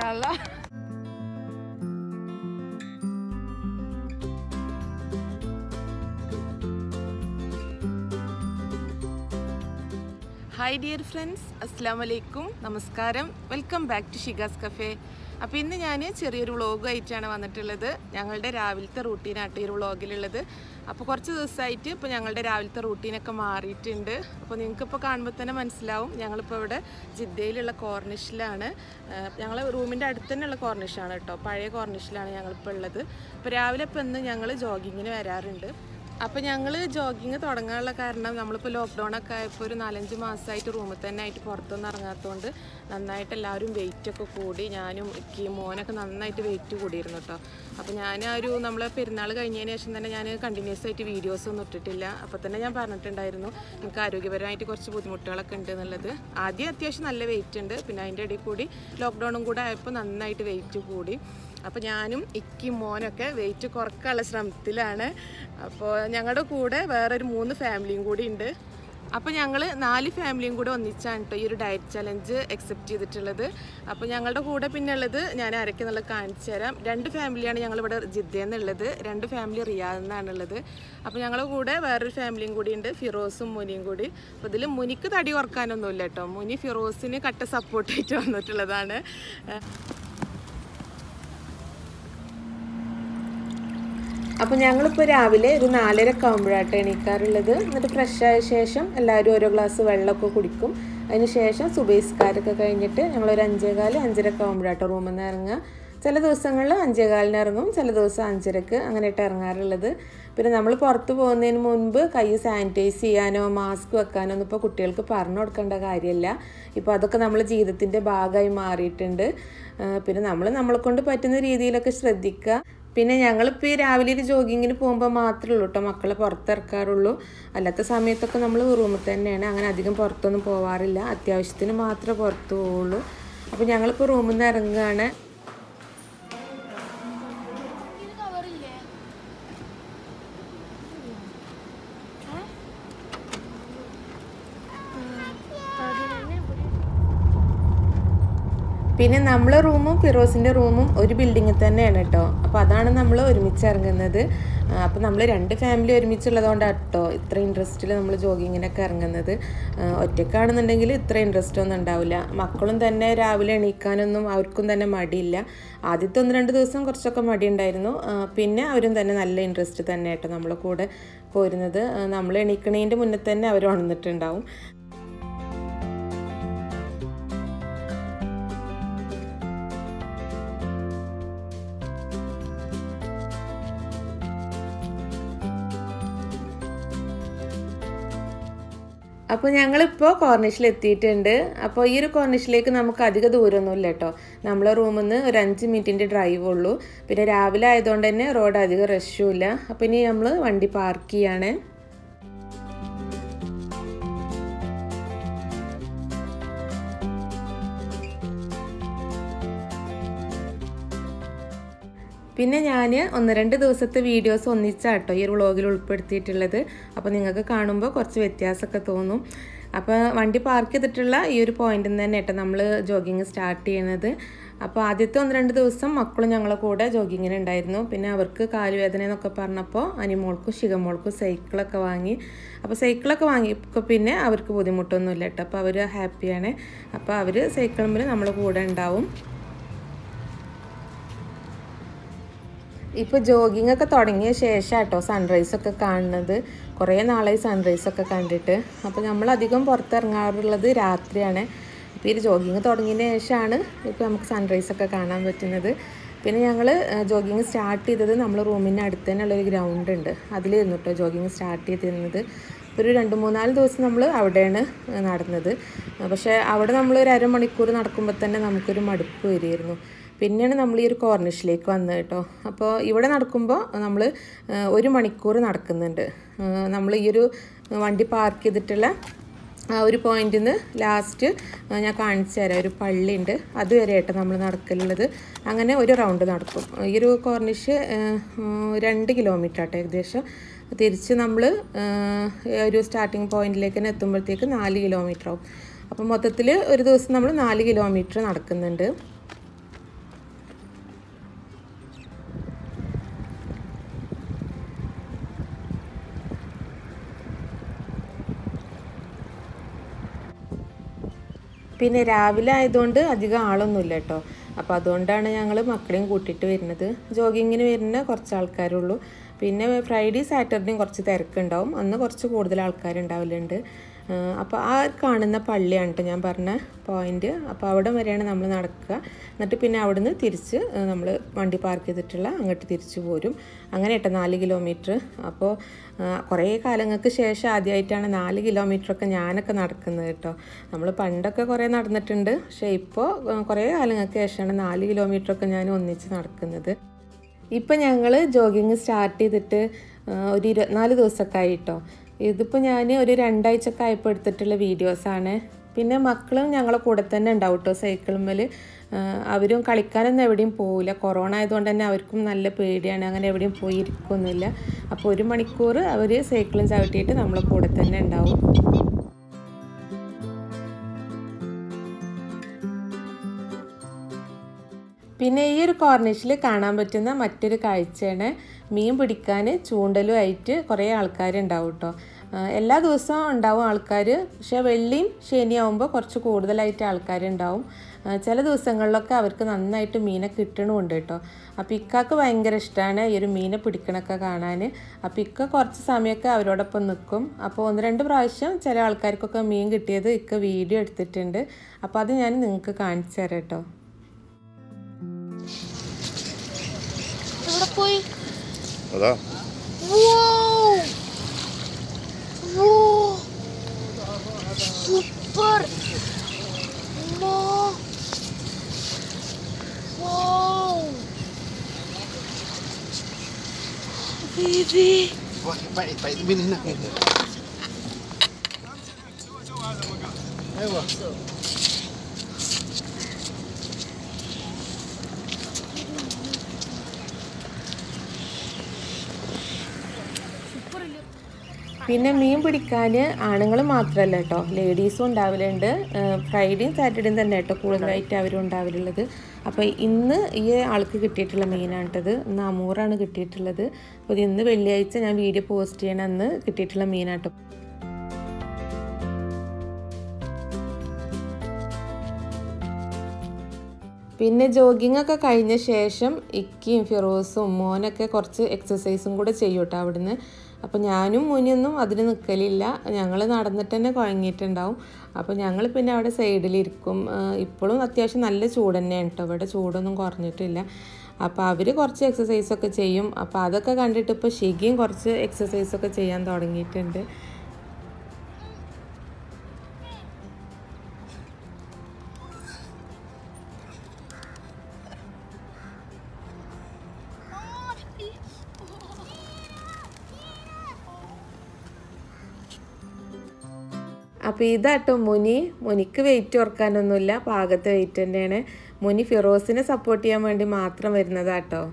ഇൻഷാല്ല hi dear friends അസ്സാം വലൈക്കും നമസ്കാരം welcome back to Shiga's cafe അപ്പോൾ ഇന്ന് ഞാൻ ചെറിയൊരു വ്ളോഗ് ആയിട്ടാണ് വന്നിട്ടുള്ളത് ഞങ്ങളുടെ രാവിലത്തെ റൂട്ടീനായിട്ട് ഈ ഒരു വ്ളോഗിലുള്ളത് അപ്പോൾ കുറച്ച് ദിവസമായിട്ട് ഇപ്പോൾ ഞങ്ങളുടെ രാവിലത്തെ റൂട്ടീനൊക്കെ മാറിയിട്ടുണ്ട് അപ്പോൾ നിങ്ങൾക്ക് ഇപ്പോൾ കാണുമ്പോൾ തന്നെ മനസ്സിലാവും ഞങ്ങളിപ്പോൾ ഇവിടെ ജിദ്ദയിലുള്ള കോർണിഷിലാണ് ഞങ്ങൾ റൂമിൻ്റെ അടുത്ത് തന്നെയുള്ള കോർണിഷാണ് കേട്ടോ പഴയ കോർണിഷിലാണ് ഞങ്ങളിപ്പോൾ ഉള്ളത് അപ്പോൾ രാവിലെ ഇപ്പോൾ ഇന്ന് ഞങ്ങൾ ജോഗിങ്ങിന് വരാറുണ്ട് അപ്പോൾ ഞങ്ങൾ ജോഗിങ് തുടങ്ങാനുള്ള കാരണം നമ്മളിപ്പോൾ ലോക്ക്ഡൗൺ ഒക്കെ ആയപ്പോൾ ഒരു നാലഞ്ച് മാസമായിട്ട് റൂമിൽ തന്നെ ആയിട്ട് പുറത്തൊന്നും ഇറങ്ങാത്തതുകൊണ്ട് നന്നായിട്ട് എല്ലാവരും വെയിറ്റ് ഒക്കെ കൂടി ഞാനും ഇക്കി മോനൊക്കെ നന്നായിട്ട് വെയിറ്റ് കൂടിയിരുന്നു കേട്ടോ അപ്പോൾ ഞാൻ ആ ഒരു നമ്മളെ പെരുന്നാൾ കഴിഞ്ഞതിന് ശേഷം തന്നെ ഞാൻ കണ്ടിന്യൂസ് ആയിട്ട് വീഡിയോസ് ഒന്നും ഇട്ടിട്ടില്ല അപ്പോൾ തന്നെ ഞാൻ പറഞ്ഞിട്ടുണ്ടായിരുന്നു എനിക്ക് ആരോഗ്യപരമായിട്ട് കുറച്ച് ബുദ്ധിമുട്ടുകളൊക്കെ ഉണ്ട് എന്നുള്ളത് ആദ്യം അത്യാവശ്യം നല്ല വെയിറ്റ് ഉണ്ട് പിന്നെ അതിൻ്റെ ഇടയിൽ കൂടി ലോക്ക്ഡൗണും കൂടെ ആയപ്പോൾ നന്നായിട്ട് വെയിറ്റ് കൂടി അപ്പോൾ ഞാനും ഇക്കി മോനൊക്കെ വെയിറ്റ് കുറക്കാനുള്ള ശ്രമത്തിലാണ് അപ്പോൾ ഞങ്ങളുടെ കൂടെ വേറൊരു മൂന്ന് ഫാമിലിയും കൂടി ഉണ്ട് അപ്പോൾ ഞങ്ങൾ നാല് ഫാമിലിയും കൂടെ ഒന്നിച്ചാണ് കേട്ടോ ഈ ഒരു ഡയറ്റ് ചലഞ്ച് അക്സെപ്റ്റ് ചെയ്തിട്ടുള്ളത് അപ്പോൾ ഞങ്ങളുടെ കൂടെ പിന്നെ ഉള്ളത് ഞാൻ ആരൊക്കെയെന്നുള്ളത് കാണിച്ചു തരാം രണ്ട് ഫാമിലിയാണ് ഞങ്ങൾ ഇവിടെ ജിദ്ദയെന്നുള്ളത് രണ്ട് ഫാമിലി റിയാദ് നിന്നാണുള്ളത് അപ്പോൾ ഞങ്ങളുടെ കൂടെ വേറൊരു ഫാമിലിയും കൂടി ഉണ്ട് ഫിറോസും മുനിയും കൂടി അപ്പോൾ ഇതിൽ മുനിക്ക് തടി കുറക്കാനൊന്നുമില്ല കേട്ടോ മുനി ഫിറോസിന് കട്ട സപ്പോർട്ടായിട്ട് വന്നിട്ടുള്ളതാണ് അപ്പോൾ ഞങ്ങളിപ്പോൾ രാവിലെ ഒരു നാലരക്കെ ആകുമ്പോഴാട്ടോ എണീക്കാറുള്ളത് എന്നിട്ട് ഫ്രഷ് ആയ ശേഷം എല്ലാവരും ഓരോ ഗ്ലാസ് വെള്ളമൊക്കെ കുടിക്കും അതിന് ശേഷം സുബൈസ്കാരൊക്കെ കഴിഞ്ഞിട്ട് ഞങ്ങളൊരു അഞ്ചേകാല് അഞ്ചരക്കെ ആകുമ്പോഴാട്ടോ റൂമിൽ നിന്ന് ഇറങ്ങുക ചില ദിവസങ്ങളിൽ അഞ്ചേകാലിന് ഇറങ്ങും ചില ദിവസം അഞ്ചരക്ക് അങ്ങനെയായിട്ട് ഇറങ്ങാറുള്ളത് പിന്നെ നമ്മൾ പുറത്ത് പോകുന്നതിന് മുൻപ് കൈ സാനിറ്റൈസ് ചെയ്യാനോ മാസ്ക് വെക്കാനോ ഒന്നും ഇപ്പോൾ കുട്ടികൾക്ക് പറഞ്ഞു കൊടുക്കേണ്ട കാര്യമില്ല ഇപ്പോൾ അതൊക്കെ നമ്മൾ ജീവിതത്തിൻ്റെ ഭാഗമായി മാറിയിട്ടുണ്ട് പിന്നെ നമ്മൾ നമ്മളെ കൊണ്ട് പറ്റുന്ന രീതിയിലൊക്കെ ശ്രദ്ധിക്കുക പിന്നെ ഞങ്ങളിപ്പോൾ ഈ രാവിലെ ഒരു ജോഗിങ്ങിന് പോകുമ്പോൾ മാത്രമേ ഉള്ളൂ കേട്ടോ മക്കളെ പുറത്തിറക്കാറുള്ളൂ അല്ലാത്ത സമയത്തൊക്കെ നമ്മൾ റൂമിൽ തന്നെയാണ് അങ്ങനെ അധികം പുറത്തൊന്നും പോവാറില്ല അത്യാവശ്യത്തിന് മാത്രമേ പുറത്ത് പോവുള്ളൂ അപ്പോൾ ഞങ്ങളിപ്പോൾ റൂമിൽ നിന്ന് ഇറങ്ങുകയാണ് പിന്നെ നമ്മളെ റൂമും ഫിറോസിൻ്റെ റൂമും ഒരു ബിൽഡിങ്ങിൽ തന്നെയാണ് കേട്ടോ അപ്പോൾ അതാണ് നമ്മൾ ഒരുമിച്ച് ഇറങ്ങുന്നത് അപ്പോൾ നമ്മൾ രണ്ട് ഫാമിലി ഒരുമിച്ചുള്ളതുകൊണ്ടാണ് കേട്ടോ ഇത്ര ഇൻട്രസ്റ്റിൽ നമ്മൾ ജോഗിങ്ങിനൊക്കെ ഇറങ്ങുന്നത് ഒറ്റക്കാണെന്നുണ്ടെങ്കിൽ ഇത്ര ഇൻട്രസ്റ്റ് ഒന്നും ഉണ്ടാവില്ല മക്കളും തന്നെ രാവിലെ എണീക്കാനൊന്നും അവർക്കും തന്നെ മടിയില്ല ആദ്യത്തെ ഒന്ന് രണ്ട് ദിവസം കുറച്ചൊക്കെ മടി ഉണ്ടായിരുന്നു പിന്നെ അവരും തന്നെ നല്ല ഇൻട്രസ്റ്റ് തന്നെ കേട്ടോ നമ്മളെ കൂടെ പോരുന്നത് നമ്മൾ എണീക്കണേൻ്റെ മുന്നേ തന്നെ അവർ ഉണർന്നിട്ടുണ്ടാവും അപ്പോൾ ഞങ്ങളിപ്പോൾ കോർണിഷിൽ എത്തിയിട്ടുണ്ട് അപ്പോൾ ഈ ഒരു കോർണിഷിലേക്ക് നമുക്ക് അധിക ദൂരമൊന്നുമില്ല കേട്ടോ നമ്മളെ റൂമിൽ നിന്ന് ഒരു അഞ്ച് മിനിറ്റിൻ്റെ ഡ്രൈവ് ഉള്ളൂ പിന്നെ രാവിലെ ആയതുകൊണ്ട് തന്നെ റോഡ് അധികം റഷും ഇല്ല അപ്പോൾ ഇനി നമ്മൾ വണ്ടി പാർക്ക് ചെയ്യാണ് പിന്നെ ഞാൻ ഒന്ന് രണ്ട് ദിവസത്തെ വീഡിയോസ് ഒന്നിച്ചാട്ടോ ഈ ഒരു വ്ളോഗിൽ ഉൾപ്പെടുത്തിയിട്ടുള്ളത് അപ്പോൾ നിങ്ങൾക്ക് കാണുമ്പോൾ കുറച്ച് വ്യത്യാസമൊക്കെ തോന്നും അപ്പോൾ വണ്ടി പാർക്ക് ചെയ്തിട്ടുള്ള ഈ ഒരു പോയിന്റിൽ നിന്ന് തന്നെ കേട്ടോ നമ്മൾ ജോഗിങ് സ്റ്റാർട്ട് ചെയ്യുന്നത് അപ്പോൾ ആദ്യത്തെ ഒന്ന് രണ്ട് ദിവസം മക്കളും ഞങ്ങളെ കൂടെ ജോഗിങ്ങിന് ഉണ്ടായിരുന്നു പിന്നെ അവർക്ക് കാലുവേദന എന്നൊക്കെ പറഞ്ഞപ്പോൾ അനിമോൾക്കും ശിഖമോൾക്കും സൈക്കിളൊക്കെ വാങ്ങി അപ്പോൾ സൈക്കിളൊക്കെ വാങ്ങിയപ്പോൾ പിന്നെ അവർക്ക് ബുദ്ധിമുട്ടൊന്നുമില്ല കേട്ടോ അപ്പോൾ അവർ ഹാപ്പിയാണ് അപ്പോൾ അവർ സൈക്കിളുമ്പിൽ നമ്മളെ കൂടെ ഉണ്ടാവും ഇപ്പോൾ ജോഗിങ് ഒക്കെ തുടങ്ങിയ ശേഷം കേട്ടോ സൺറൈസ് ഒക്കെ കാണുന്നത് കുറേ നാളായി സൺറൈസ് ഒക്കെ കണ്ടിട്ട് അപ്പോൾ നമ്മളധികം പുറത്തിറങ്ങാറുള്ളത് രാത്രിയാണ് ഇപ്പോൾ ഈ ജോഗിങ് തുടങ്ങിയതിന് ശേഷമാണ് ഇപ്പോൾ നമുക്ക് സൺറൈസ് ഒക്കെ കാണാൻ പറ്റുന്നത് പിന്നെ ഞങ്ങൾ ജോഗിങ് സ്റ്റാർട്ട് ചെയ്തത് നമ്മൾ റൂമിൻ്റെ അടുത്ത് തന്നെയുള്ളൊരു ഗ്രൗണ്ട് ഉണ്ട് അതിലിരുന്നു കേട്ടോ ജോഗിങ് സ്റ്റാർട്ട് ചെയ്തിരുന്നത് ഒരു രണ്ട് മൂന്നാല് ദിവസം നമ്മൾ അവിടെയാണ് നടന്നത് പക്ഷേ അവിടെ നമ്മൾ ഒരു അരമണിക്കൂർ നടക്കുമ്പോൾ തന്നെ നമുക്കൊരു മടുപ്പ് വരികയായിരുന്നു പിന്നെയാണ് നമ്മൾ ഈ ഒരു കോർണിഷിലേക്ക് വന്നത് കേട്ടോ അപ്പോൾ ഇവിടെ നടക്കുമ്പോൾ നമ്മൾ ഒരു മണിക്കൂർ നടക്കുന്നുണ്ട് നമ്മൾ ഈ ഒരു വണ്ടി പാർക്ക് ചെയ്തിട്ടുള്ള ആ ഒരു പോയിന്റിൽ നിന്ന് ലാസ്റ്റ് ഞാൻ കാണിച്ചു തരാം ഒരു പള്ളിയുണ്ട് അതുവരെ ആയിട്ട് നമ്മൾ നടക്കലുള്ളത് അങ്ങനെ ഒരു റൗണ്ട് നടക്കും ഈ ഒരു കോർണിഷ് രണ്ട് കിലോമീറ്റർ ആട്ടോ ഏകദേശം തിരിച്ച് നമ്മൾ ഒരു സ്റ്റാർട്ടിങ് പോയിന്റിലേക്ക് തന്നെ എത്തുമ്പോഴത്തേക്ക് നാല് കിലോമീറ്റർ ആവും അപ്പോൾ മൊത്തത്തിൽ ഒരു ദിവസം നമ്മൾ നാല് കിലോമീറ്റർ നടക്കുന്നുണ്ട് പിന്നെ രാവിലെ ആയതുകൊണ്ട് അധികം ആളൊന്നുമില്ല കേട്ടോ അപ്പോൾ അതുകൊണ്ടാണ് ഞങ്ങൾ മക്കളെയും കൂട്ടിയിട്ട് വരുന്നത് ജോഗിങ്ങിന് വരുന്ന കുറച്ച് ആൾക്കാരുള്ളൂ പിന്നെ ഫ്രൈഡേ സാറ്റർഡേയും കുറച്ച് തിരക്കുണ്ടാവും അന്ന് കുറച്ച് കൂടുതൽ ആൾക്കാരുണ്ടാവലുണ്ട് അപ്പോൾ ആ കാണുന്ന പള്ളിയാണ് കേട്ടോ ഞാൻ പറഞ്ഞ പോയിന്റ് അപ്പോൾ അവിടെ വരെയാണ് നമ്മൾ നടക്കുക എന്നിട്ട് പിന്നെ അവിടുന്ന് തിരിച്ച് നമ്മൾ വണ്ടി പാർക്ക് ചെയ്തിട്ടുള്ള അങ്ങോട്ട് തിരിച്ചു പോരും അങ്ങനെ കേട്ടോ നാല് കിലോമീറ്റർ അപ്പോൾ കുറേ കാലങ്ങൾക്ക് ശേഷം ആദ്യമായിട്ടാണ് നാല് കിലോമീറ്ററൊക്കെ ഞാനൊക്കെ നടക്കുന്നത് കേട്ടോ നമ്മൾ പണ്ടൊക്കെ കുറേ നടന്നിട്ടുണ്ട് പക്ഷേ ഇപ്പോൾ കുറേ കാലങ്ങൾക്ക് ശേഷമാണ് നാല് കിലോമീറ്ററൊക്കെ ഞാൻ ഒന്നിച്ച് നടക്കുന്നത് ഇപ്പം ഞങ്ങൾ ജോഗിങ് സ്റ്റാർട്ട് ചെയ്തിട്ട് ഒരു ഇരുപത്തിനാല് ദിവസമൊക്കെ ആയിട്ടോ ഇതിപ്പോൾ ഞാൻ ഒരു രണ്ടാഴ്ചയൊക്കെ ആയപ്പോൾ എടുത്തിട്ടുള്ള വീഡിയോസാണ് പിന്നെ മക്കളും ഞങ്ങളെ കൂടെ തന്നെ ഉണ്ടാവും കേട്ടോ സൈക്കിളുമ്മൽ അവരും കളിക്കാനൊന്നും എവിടെയും പോവില്ല കൊറോണ ആയതുകൊണ്ട് തന്നെ അവർക്കും നല്ല പേടിയാണ് അങ്ങനെ എവിടെയും പോയി ഇരിക്കൊന്നുമില്ല അപ്പോൾ ഒരു മണിക്കൂർ അവർ സൈക്കിളും ചവിട്ടിയിട്ട് നമ്മളെ കൂടെ തന്നെ ഉണ്ടാവും പിന്നെ ഈ ഒരു കോർണിഷിൽ കാണാൻ പറ്റുന്ന മറ്റൊരു കാഴ്ചയാണ് മീൻ പിടിക്കാൻ ചൂണ്ടലുമായിട്ട് കുറേ ആൾക്കാരുണ്ടാവും കേട്ടോ എല്ലാ ദിവസവും ഉണ്ടാവും ആൾക്കാർ പക്ഷേ വെള്ളിയും ശനിയാവുമ്പോൾ കുറച്ച് കൂടുതലായിട്ട് ആൾക്കാരുണ്ടാവും ചില ദിവസങ്ങളിലൊക്കെ അവർക്ക് നന്നായിട്ട് മീനെ കിട്ടണമുണ്ട് കേട്ടോ അപ്പോൾ ഇക്കാക്ക് ഭയങ്കര ഇഷ്ടമാണ് ഈ ഒരു മീനെ പിടിക്കണൊക്കെ കാണാൻ അപ്പോൾ ഇക്ക കുറച്ച് സമയമൊക്കെ അവരോടൊപ്പം നിൽക്കും അപ്പോൾ ഒന്ന് രണ്ട് പ്രാവശ്യം ചില ആൾക്കാർക്കൊക്കെ മീൻ കിട്ടിയത് ഇക്ക വീഡിയോ എടുത്തിട്ടുണ്ട് അപ്പോൾ അത് ഞാൻ നിങ്ങൾക്ക് കാണിച്ചു തരാം കേട്ടോ എവിടെ പോയി അതാ super baby Pak, pak, bin nak. Ayo. പിന്നെ മീൻ പിടിക്കാൻ ആണുങ്ങൾ മാത്രമല്ല കേട്ടോ ലേഡീസും ഉണ്ടാവലുണ്ട് ഫ്രൈഡേയും സാറ്റർഡേയും തന്നെ കേട്ടോ കൂടുതലായിട്ട് അവരും ഉണ്ടാവലുള്ളത് അപ്പോൾ ഇന്ന് ഈ ആൾക്ക് കിട്ടിയിട്ടുള്ള മീനാണ് കേട്ടത് ഇന്ന് അമൂറാണ് കിട്ടിയിട്ടുള്ളത് അപ്പോൾ ഇത് ഇന്ന് വെള്ളിയാഴ്ച ഞാൻ വീഡിയോ പോസ്റ്റ് ചെയ്യണ അന്ന് കിട്ടിയിട്ടുള്ള മീനാട്ടോ പിന്നെ ജോഗിങ് ഒക്കെ കഴിഞ്ഞ ശേഷം ഇക്കിയും ഫിറോസും മോനൊക്കെ കുറച്ച് എക്സസൈസും കൂടെ ചെയ്യും കേട്ടോ അവിടുന്ന് അപ്പോൾ ഞാനും മുനിയൊന്നും അതിന് നിൽക്കലില്ല ഞങ്ങൾ നടന്നിട്ട് തന്നെ കുഴങ്ങിയിട്ടുണ്ടാവും അപ്പോൾ ഞങ്ങൾ പിന്നെ അവിടെ സൈഡിലിരിക്കും ഇപ്പോഴും അത്യാവശ്യം നല്ല ചൂട് തന്നെയാണ് കേട്ടോ ഇവിടെ ചൂടൊന്നും കുറഞ്ഞിട്ടില്ല അപ്പോൾ അവർ കുറച്ച് എക്സസൈസൊക്കെ ചെയ്യും അപ്പോൾ അതൊക്കെ കണ്ടിട്ട് ഇപ്പോൾ ഷിഗിയും കുറച്ച് എക്സസൈസൊക്കെ ചെയ്യാൻ തുടങ്ങിയിട്ടുണ്ട് അപ്പോൾ ഇതാട്ടോ മുനി മുനിക്ക് വെയിറ്റ് ഓർക്കാനൊന്നുമില്ല പാകത്തെ വെയിറ്റ് തന്നെയാണ് മുനി ഫിറോസിനെ സപ്പോർട്ട് ചെയ്യാൻ വേണ്ടി മാത്രം വരുന്നതാട്ടോ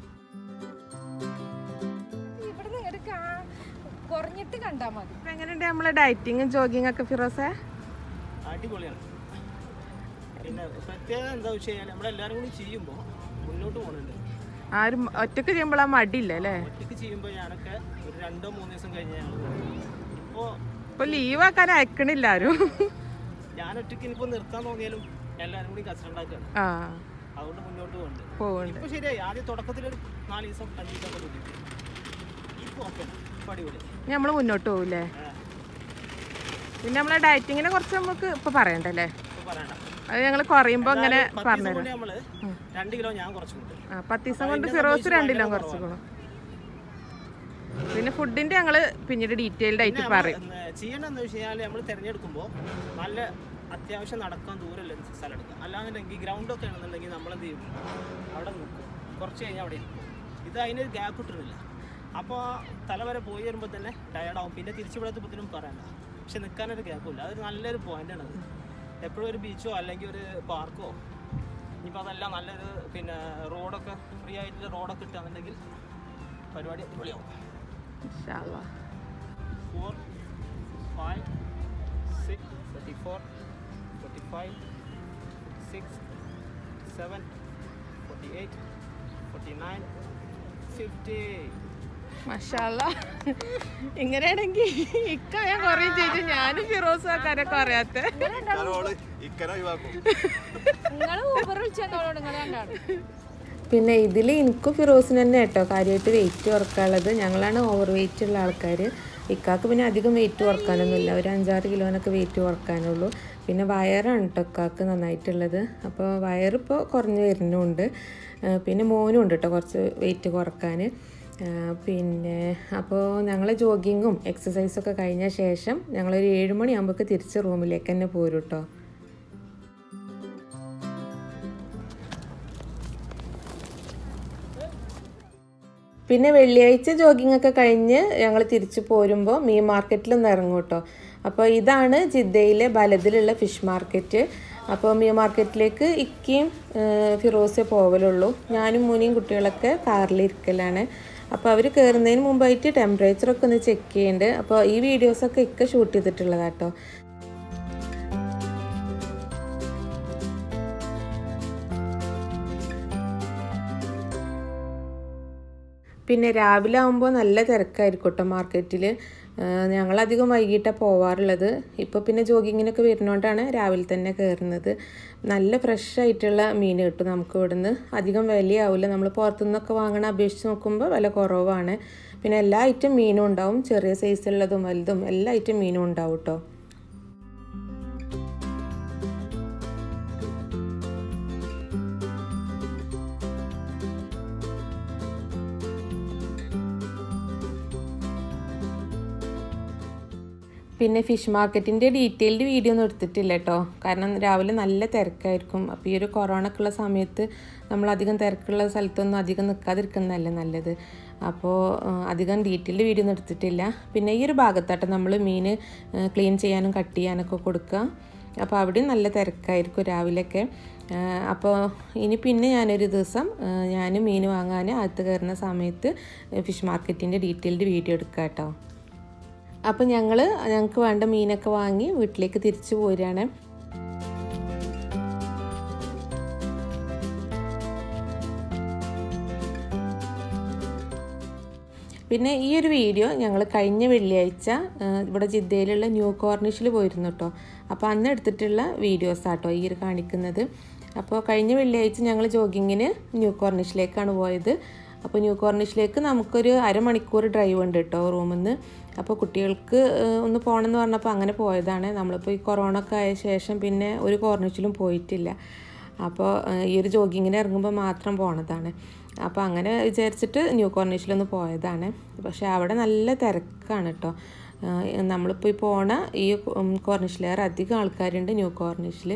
ഇവിടുന്ന് ഇങ്ങോട്ട് കാ- കുറഞ്ഞിട്ട് കണ്ടാ മതി എങ്ങനെയുണ്ട് നമ്മളെ ഡയറ്റിങ്ങും ജോഗിങ് ഒക്കെ ഫിറോസേ അടിപൊളിയാണ് പിന്നെ പ്രത്യേകത എന്താ വെച്ച് കഴിഞ്ഞാൽ നമ്മളെല്ലാവരും കൂടി ചെയ്യുമ്പോൾ മുന്നോട്ട് പോകുന്നുണ്ട് ആരും ഒറ്റക്ക് ചെയ്യുമ്പോൾ ആ മടിയില്ല അല്ലേ ഒറ്റയ്ക്ക് ചെയ്യുമ്പോൾ ഞാനൊക്കെ ഒരു രണ്ടോ മൂന്നോ ദിവസം കഴിഞ്ഞ് ഞങ്ങൾ ഇപ്പോൾ ഇപ്പൊ ലീവ് ആക്കാൻ അയക്കണില്ല ആരും ഞാൻ ഒറ്റയ്ക്ക് ഇനിയിപ്പോൾ നിർത്താൻ തോന്നിയാലും എല്ലാവരും കൂടി കച്ചറുണ്ടാക്കുകയാണ് ആ അതുകൊണ്ട് മുന്നോട്ട് പോകുന്നുണ്ട് പോകുന്നുണ്ട് ഇപ്പോൾ ശരിയായി ആദ്യം തുടക്കത്തിലൊരു നാല് ദിവസം അഞ്ച് ദിവസം ഒക്കെ ബുദ്ധിമുട്ടി ഇപ്പോൾ ഓക്കെ ഇപ്പോൾ അടിപൊളി നമ്മൾ മുന്നോട്ട് പോകൂലേ ആ, പിന്നെ നമ്മളെ ഡയറ്റിങ്ങിനെ കുറിച്ച് നമുക്ക് ഇപ്പൊ പറയണ്ടല്ലേ ഇപ്പോൾ പറയണ്ട അത് ഞങ്ങൾ കുറയുമ്പോ ഇങ്ങനെ പത്ത് ദിവസം പറഞ്ഞുതരാം കൊണ്ട് നമ്മള് രണ്ട് കിലോ ഞാൻ കുറച്ചുണ്ട് ആ പത്ത് ദിവസം കൊണ്ട് ഫിറോസ് രണ്ടിലും കുറച്ച് പോകണം പിന്നെ ഫുഡിന്റെ ഞങ്ങള് പിന്നീട് ഡീറ്റെയിൽഡ് ആയിട്ട് പറയും ചെയ്യേണ്ടതെന്ന് വെച്ച് കഴിഞ്ഞാൽ നമ്മൾ തിരഞ്ഞെടുക്കുമ്പോൾ നല്ല അത്യാവശ്യം നടക്കാൻ ദൂരമുള്ള ഒരു സ്ഥലം എടുക്കുക അല്ലാന്നുണ്ടെങ്കിൽ ഗ്രൗണ്ടൊക്കെ ആണെന്നുണ്ടെങ്കിൽ നമ്മളെന്ത് ചെയ്യും അവിടെ നിൽക്കും കുറച്ച് കഴിഞ്ഞാൽ അവിടെ ഇരിക്കും ഇത് അതിനൊരു ഗ്യാപ്പ് ഇട്ടിരുന്നില്ല അപ്പോൾ തല വരെ പോയി വരുമ്പോൾ തന്നെ ടയർഡാവും പിന്നെ തിരിച്ചു വിടത്തുമ്പോഴത്തേനും പറയണ്ട പക്ഷെ നിൽക്കാനൊരു ഗ്യാപ്പില്ല അതൊരു നല്ലൊരു പോയിന്റാണ് അത് എപ്പോഴും ഒരു ബീച്ചോ അല്ലെങ്കിൽ ഒരു പാർക്കോ ഇനിയിപ്പോൾ അതല്ല നല്ലൊരു പിന്നെ റോഡൊക്കെ ഫ്രീ ആയിട്ടുള്ള റോഡൊക്കെ ഇട്ടാന്നുണ്ടെങ്കിൽ പരിപാടി അടിപൊളിയാവും ഇൻഷാ അല്ലാ. four, five, six, thirty-four, forty-five, six, seven, forty-eight, forty-nine, fifty. മഷാല്ല ഇങ്ങനെയാണെങ്കിൽ ഇക്ക ഞാൻ കുറേ ചോദിച്ചു ഞാനും ഫിറോസും ആക്കാരൊക്കെ അറിയാത്ത ഇക്കനെ ഒഴിവാക്കും നിങ്ങൾ ഊബർ വിളിച്ചോളൂ നിങ്ങൾ രണ്ടാളും പിന്നെ ഇതിൽ എനിക്കും ഫിറോസിന് തന്നെ കേട്ടോ കാര്യമായിട്ട് വെയിറ്റ് കുറക്കാനുള്ളത് ഞങ്ങളാണ് ഓവർ വെയിറ്റ് ഉള്ള ആൾക്കാർ ഇക്കാക്ക് പിന്നെ അധികം വെയിറ്റ് കുറക്കാനൊന്നുമില്ല ഒരു അഞ്ചാറ് കിലോനൊക്കെ വെയിറ്റ് കുറക്കാനുള്ളൂ പിന്നെ വയറാണ് കേട്ടോ ഇക്കാക്ക് നന്നായിട്ടുള്ളത് അപ്പോൾ വയറിപ്പോൾ കുറഞ്ഞ് വരുന്നുണ്ട് ആ, പിന്നെ മോനും ഉണ്ട് കേട്ടോ കുറച്ച് വെയിറ്റ് കുറക്കാൻ ആ, പിന്നെ അപ്പോൾ ഞങ്ങൾ ജോഗിങ്ങും എക്സസൈസൊക്കെ കഴിഞ്ഞ ശേഷം ഞങ്ങളൊരു ഏഴ് മണിയാകുമ്പോഴേക്ക് തിരിച്ച് റൂമിലേക്ക് തന്നെ പോരും കേട്ടോ പിന്നെ വെള്ളിയാഴ്ച ജോഗിംഗ് ഒക്കെ കഴിഞ്ഞ് ഞങ്ങൾ തിരിച്ചു പോരുമ്പോൾ മീൻ മാർക്കറ്റിൽ നിന്ന് ഇറങ്ങും കേട്ടോ അപ്പോൾ ഇതാണ് ജിദ്ദയിലെ ബലദിലുള്ള ഫിഷ് മാർക്കറ്റ് അപ്പോൾ മീൻ മാർക്കറ്റിലേക്ക് ഇക്കയും ഏഹ്, ഫിറോസേ പോവലുള്ളൂ ഞാനും മൂനിയും കുട്ടികളൊക്കെ കാറിലിരിക്കലാണ് അപ്പോൾ അവർ കയറുന്നതിന് മുമ്പായിട്ട് ടെമ്പറേച്ചറൊക്കെ ഒന്ന് ചെക്ക് ചെയ്യുന്നുണ്ട് അപ്പോൾ ഈ വീഡിയോസൊക്കെ ഇക്ക ഷൂട്ട് ചെയ്തിട്ടുള്ളതാട്ടോ പിന്നെ രാവിലെ ആകുമ്പോൾ നല്ല തിരക്കായിരിക്കും കേട്ടോ മാർക്കറ്റിൽ ഞങ്ങളധികം വൈകിട്ടാണ് പോവാറുള്ളത് ഇപ്പോൾ പിന്നെ ജോഗിങ്ങിനൊക്കെ വരുന്നതുകൊണ്ടാണ് രാവിലെ തന്നെ കയറുന്നത് നല്ല ഫ്രഷ് ആയിട്ടുള്ള മീൻ കിട്ടും നമുക്ക് ഇവിടുന്ന് അധികം വിലയാവില്ല നമ്മൾ പുറത്തുനിന്നൊക്കെ വാങ്ങണ അപേക്ഷിച്ച് നോക്കുമ്പോൾ വില കുറവാണ് പിന്നെ എല്ലാ ഐറ്റം മീനും ഉണ്ടാവും ചെറിയ സൈസുള്ളതും വലുതും എല്ലാ ഐറ്റം മീനും ഉണ്ടാവും കേട്ടോ പിന്നെ ഫിഷ് മാർക്കറ്റിൻ്റെ ഡീറ്റെയിൽഡ് വീഡിയോ ഒന്നും എടുത്തിട്ടില്ല കേട്ടോ കാരണം രാവിലെ നല്ല തിരക്കായിരിക്കും അപ്പോൾ ഈ ഒരു കൊറോണ ഒക്കെ ഉള്ള സമയത്ത് നമ്മൾ അധികം തിരക്കുള്ള സ്ഥലത്തൊന്നും അധികം നിൽക്കാതിരിക്കുന്നതല്ലേ നല്ലത് അപ്പോൾ ആ, അധികം ഡീറ്റെയിൽഡ് വീഡിയോ ഒന്നും എടുത്തിട്ടില്ല പിന്നെ ഈ ഒരു ഭാഗത്താട്ടോ നമ്മൾ മീൻ ക്ലീൻ ചെയ്യാനും കട്ട് ചെയ്യാനൊക്കെ കൊടുക്കുക അപ്പോൾ അവിടെയും നല്ല തിരക്കായിരിക്കും രാവിലെയൊക്കെ ആ, അപ്പോൾ ഇനി പിന്നെ ഞാനൊരു ദിവസം ഞാൻ മീൻ വാങ്ങാൻ അകത്ത് കയറുന്ന സമയത്ത് ഫിഷ് മാർക്കറ്റിൻ്റെ ഡീറ്റെയിൽഡ് വീഡിയോ എടുക്കാം കേട്ടോ അപ്പോൾ ഞങ്ങൾ ഞങ്ങൾക്ക് വേണ്ട മീനൊക്കെ വാങ്ങി വീട്ടിലേക്ക് തിരിച്ചു പോരുകയാണ് പിന്നെ ഈ ഒരു വീഡിയോ ഞങ്ങൾ കഴിഞ്ഞ വെള്ളിയാഴ്ച ആ, ഇവിടെ ജിദ്ദയിലുള്ള ന്യൂ കോർണിഷിൽ പോയിരുന്നു കേട്ടോ അപ്പോൾ അന്ന് എടുത്തിട്ടുള്ള വീഡിയോസ് ആട്ടോ ഈ ഒരു കാണിക്കുന്നത് അപ്പോൾ കഴിഞ്ഞ വെള്ളിയാഴ്ച ഞങ്ങൾ ജോഗിങ്ങിന് ന്യൂ കോർണിഷിലേക്കാണ് പോയത് അപ്പോൾ ന്യൂ കോർണിഷിലേക്ക് നമുക്കൊരു അരമണിക്കൂർ ഡ്രൈവ് ഉണ്ട് കേട്ടോ റൂമിൽ നിന്ന് അപ്പോൾ കുട്ടികൾക്ക് ഏഹ്, ഒന്ന് പോകണമെന്ന് പറഞ്ഞപ്പോൾ അങ്ങനെ പോയതാണ് നമ്മളിപ്പോൾ ഈ കൊറോണ ഒക്കെ ആയ ശേഷം പിന്നെ ഒരു കോർണിഷിലും പോയിട്ടില്ല അപ്പോൾ ഏഹ്, ഈ ഒരു ജോഗിങ്ങിന് ഇറങ്ങുമ്പോൾ മാത്രം പോണതാണ് അപ്പോൾ അങ്ങനെ വിചാരിച്ചിട്ട് ന്യൂ കോർണിഷിലൊന്ന് പോയതാണ് പക്ഷേ അവിടെ നല്ല തിരക്കാണ് കേട്ടോ ഏഹ്, നമ്മളിപ്പോൾ ഈ പോണ ഈ കോർണിഷിലേറെ അധികം ആൾക്കാരുണ്ട് ന്യൂ കോർണിഷിൽ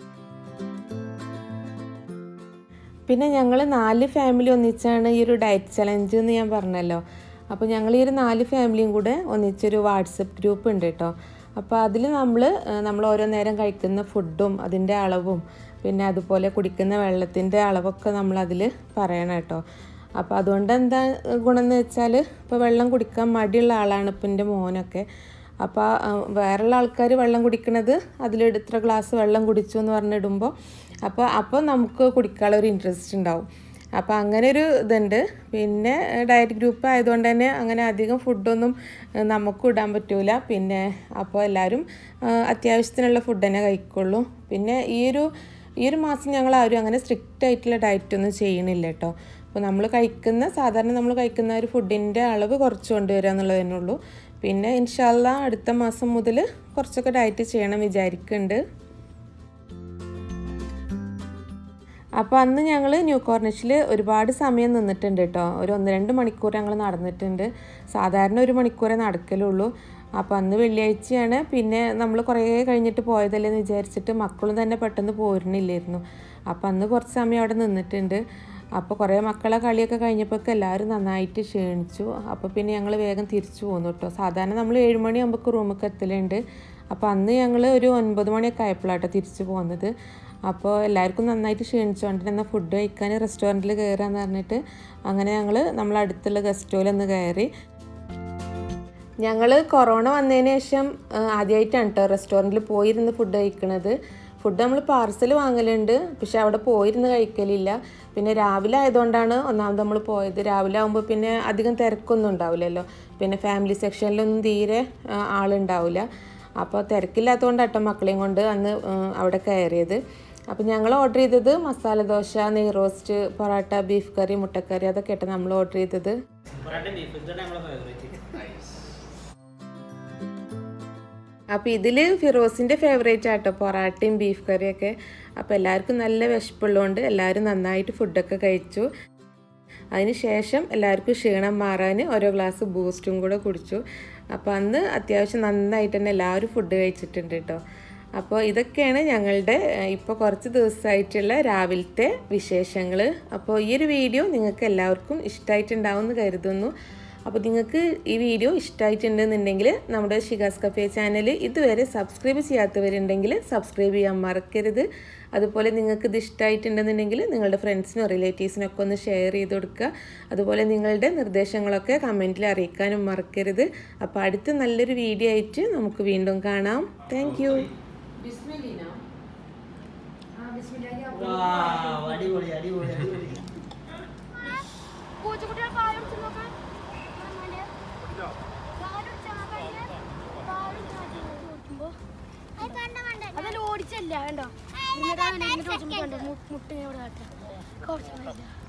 പിന്നെ ഞങ്ങൾ നാല് ഫാമിലി ഒന്നിച്ചാണ് ഈ ഒരു ഡയറ്റ് ചലഞ്ച് എന്ന് ഞാൻ പറഞ്ഞല്ലോ അപ്പോൾ ഞങ്ങൾ ഈ ഒരു നാല് ഫാമിലിയും കൂടെ ഒന്നിച്ചൊരു വാട്സപ്പ് ഗ്രൂപ്പ് ഉണ്ട് കേട്ടോ അപ്പോൾ അതിൽ നമ്മൾ നമ്മൾ ഓരോ നേരം കഴിക്കുന്ന ഫുഡും അതിൻ്റെ അളവും പിന്നെ അതുപോലെ കുടിക്കുന്ന വെള്ളത്തിൻ്റെ അളവൊക്കെ നമ്മളതിൽ പറയണം കേട്ടോ അപ്പോൾ അതുകൊണ്ട് എന്താ ഗുണം എന്ന് വെച്ചാൽ ഇപ്പോൾ വെള്ളം കുടിക്കാൻ മടിയുള്ള ആളാണ് ഇപ്പം എൻ്റെ മോനൊക്കെ അപ്പോൾ വേറെയുള്ള ആൾക്കാർ വെള്ളം കുടിക്കണത് അതിൽ ഇത്ര ഗ്ലാസ് വെള്ളം കുടിച്ചു എന്ന് പറഞ്ഞിടുമ്പോൾ അപ്പോൾ അപ്പോൾ നമുക്ക് കുടിക്കാനുള്ള ഒരു ഇൻട്രസ്റ്റ് ഉണ്ടാവും അപ്പോൾ അങ്ങനെ ഒരു ഇതുണ്ട് പിന്നെ ഡയറ്റ് ഗ്രൂപ്പ് ആയതുകൊണ്ട് തന്നെ അങ്ങനെ അധികം ഫുഡൊന്നും ഏഹ്, നമുക്കും ഇടാൻ പറ്റൂല പിന്നെ അപ്പോൾ എല്ലാവരും ഏഹ്, അത്യാവശ്യത്തിനുള്ള ഫുഡ് തന്നെ കഴിക്കുള്ളൂ പിന്നെ ഈ ഒരു ഈ ഒരു മാസം ഞങ്ങൾ ആരും അങ്ങനെ സ്ട്രിക്റ്റ് ആയിട്ടുള്ള ഡയറ്റ് ഒന്നും ചെയ്യണില്ല കേട്ടോ അപ്പോൾ നമ്മൾ കഴിക്കുന്ന സാധാരണ നമ്മൾ കഴിക്കുന്ന ഒരു ഫുഡിൻ്റെ അളവ് കുറച്ച് കൊണ്ടുവരിക എന്നുള്ളത് തന്നെ ഉള്ളൂ പിന്നെ ഇൻഷാല്ല അടുത്ത മാസം മുതൽ കുറച്ചൊക്കെ ഡയറ്റ് ചെയ്യണം വിചാരിക്കുന്നുണ്ട് അപ്പോൾ അന്ന് ഞങ്ങൾ ന്യൂ കോർണിഷിൽ ഒരുപാട് സമയം നിന്നിട്ടുണ്ട് കേട്ടോ ഒരു ഒന്ന് രണ്ട് മണിക്കൂർ ഞങ്ങൾ നടന്നിട്ടുണ്ട് സാധാരണ ഒരു മണിക്കൂറേ നടക്കലുള്ളൂ അപ്പോൾ അന്ന് വെള്ളിയാഴ്ചയാണ് പിന്നെ നമ്മൾ കുറേ കഴിഞ്ഞിട്ട് പോയതല്ലേ എന്ന് വിചാരിച്ചിട്ട് മക്കളും തന്നെ പെട്ടെന്ന് പോരുന്നില്ലായിരുന്നു അപ്പോൾ അന്ന് കുറച്ച് സമയം അവിടെ നിന്നിട്ടുണ്ട് അപ്പോൾ കുറേ മക്കളെ കളിയൊക്കെ കഴിഞ്ഞപ്പോഴൊക്കെ എല്ലാവരും നന്നായിട്ട് ക്ഷീണിച്ചു അപ്പോൾ പിന്നെ ഞങ്ങൾ വേഗം തിരിച്ചു പോന്നു കേട്ടോ സാധാരണ നമ്മൾ ഏഴ് മണിയാകുമ്പോൾ റൂമൊക്കെ എത്തലുണ്ട് അപ്പോൾ അന്ന് ഞങ്ങൾ ഒരു ഒൻപത് മണിയൊക്കെ ആയപ്പോഴാട്ടോ തിരിച്ചു പോകുന്നത് അപ്പോൾ എല്ലാവർക്കും നന്നായിട്ട് ക്ഷീണിച്ചുകൊണ്ട് എന്നാൽ ഫുഡ് കഴിക്കാൻ റെസ്റ്റോറൻറ്റിൽ കയറാന്ന് പറഞ്ഞിട്ട് അങ്ങനെ ഞങ്ങൾ നമ്മളടുത്തുള്ള ഗസ്റ്റ് ഒന്ന് കയറി ഞങ്ങൾ കൊറോണ വന്നതിന് ശേഷം ആദ്യമായിട്ടാണ് കേട്ടോ റെസ്റ്റോറൻറ്റിൽ പോയിരുന്ന് ഫുഡ് കഴിക്കണത് ഫുഡ് നമ്മൾ പാർസൽ വാങ്ങലുണ്ട് പക്ഷെ അവിടെ പോയിരുന്ന് കഴിക്കലില്ല പിന്നെ രാവിലെ ആയതുകൊണ്ടാണ് ഒന്നാമത് നമ്മൾ പോയത് രാവിലെ ആകുമ്പോൾ പിന്നെ അധികം തിരക്കൊന്നും ഉണ്ടാവില്ലല്ലോ പിന്നെ ഫാമിലി സെക്ഷനിലൊന്നും തീരെ ആ, ആളുണ്ടാവില്ല അപ്പോൾ തിരക്കില്ലാത്തതുകൊണ്ട് അട്ട മക്കളെയും കൊണ്ട് അന്ന് ആ, അവിടെ കയറിയത് അപ്പോൾ ഞങ്ങൾ ഓർഡർ ചെയ്തത് മസാല ദോശ നെയ് റോസ്റ്റ് പൊറോട്ട ബീഫ് കറി മുട്ടക്കറി അതൊക്കെ ആയിട്ട് നമ്മൾ ഓർഡർ ചെയ്തത് പൊറാട്ട ബീഫ് ഇതാണ് നമ്മളെ ഫേവറേറ്റ് അപ്പോൾ ഇതിൽ ഫിറോസിൻ്റെ ഫേവറേറ്റ് ആട്ടോ പൊറാട്ടയും ബീഫ് കറിയൊക്കെ അപ്പോൾ എല്ലാവർക്കും നല്ല വിശപ്പുള്ളതുകൊണ്ട് എല്ലാവരും നന്നായിട്ട് ഫുഡൊക്കെ കഴിച്ചു അതിന് ശേഷം എല്ലാവർക്കും ക്ഷീണം മാറാൻ ഓരോ ഗ്ലാസ് ബൂസ്റ്റും കൂടെ കുടിച്ചു അപ്പോൾ അന്ന് അത്യാവശ്യം നന്നായിട്ട് തന്നെ എല്ലാവരും ഫുഡ് കഴിച്ചിട്ടുണ്ട് കേട്ടോ അപ്പോൾ ഇതൊക്കെയാണ് ഞങ്ങളുടെ ഇപ്പോൾ കുറച്ച് ദിവസമായിട്ടുള്ള രാവിലത്തെ വിശേഷങ്ങൾ അപ്പോൾ ഈ ഒരു വീഡിയോ നിങ്ങൾക്ക് എല്ലാവർക്കും ഇഷ്ടമായിട്ടുണ്ടാവും എന്ന് കരുതുന്നു അപ്പോൾ നിങ്ങൾക്ക് ഈ വീഡിയോ ഇഷ്ടമായിട്ടുണ്ടെന്നുണ്ടെങ്കിൽ നമ്മുടെ ഷിഗാസ് കഫേ ചാനൽ ഇതുവരെ സബ്സ്ക്രൈബ് ചെയ്യാത്തവരുണ്ടെങ്കിൽ സബ്സ്ക്രൈബ് ചെയ്യാൻ മറക്കരുത് അതുപോലെ നിങ്ങൾക്ക് ഇത് ഇഷ്ടമായിട്ടുണ്ടെന്നുണ്ടെങ്കിൽ നിങ്ങളുടെ ഫ്രണ്ട്സിനോ റിലേറ്റീവ്സിനൊക്കെ ഒന്ന് ഷെയർ ചെയ്ത് കൊടുക്കുക അതുപോലെ നിങ്ങളുടെ നിർദ്ദേശങ്ങളൊക്കെ കമൻറ്റിൽ അറിയിക്കാനും മറക്കരുത് അപ്പോൾ അടുത്ത നല്ലൊരു വീഡിയോ ആയിട്ട് നമുക്ക് വീണ്ടും കാണാം താങ്ക് യു അടിപൊളി അടിപൊളി അടിപൊളി പൂച്ചക്കുട്ടികൾ പാൽ കുടിച്ച് നോക്കാൻ പാൽ കുടിച്ചാ കഴിഞ്ഞ പാൽ കുടിക്കുമ്പോ അതെല്ലാം ഓടിച്ചല്ല കണ്ടോ എന്നിട്ട് അങ്ങനെ ഇങ്ങോട്ട് ചോദിച്ചുമ്പോ കണ്ടോ മുട്ടിനെ ഇവിടെ കാട്ടാ കുറച്ച്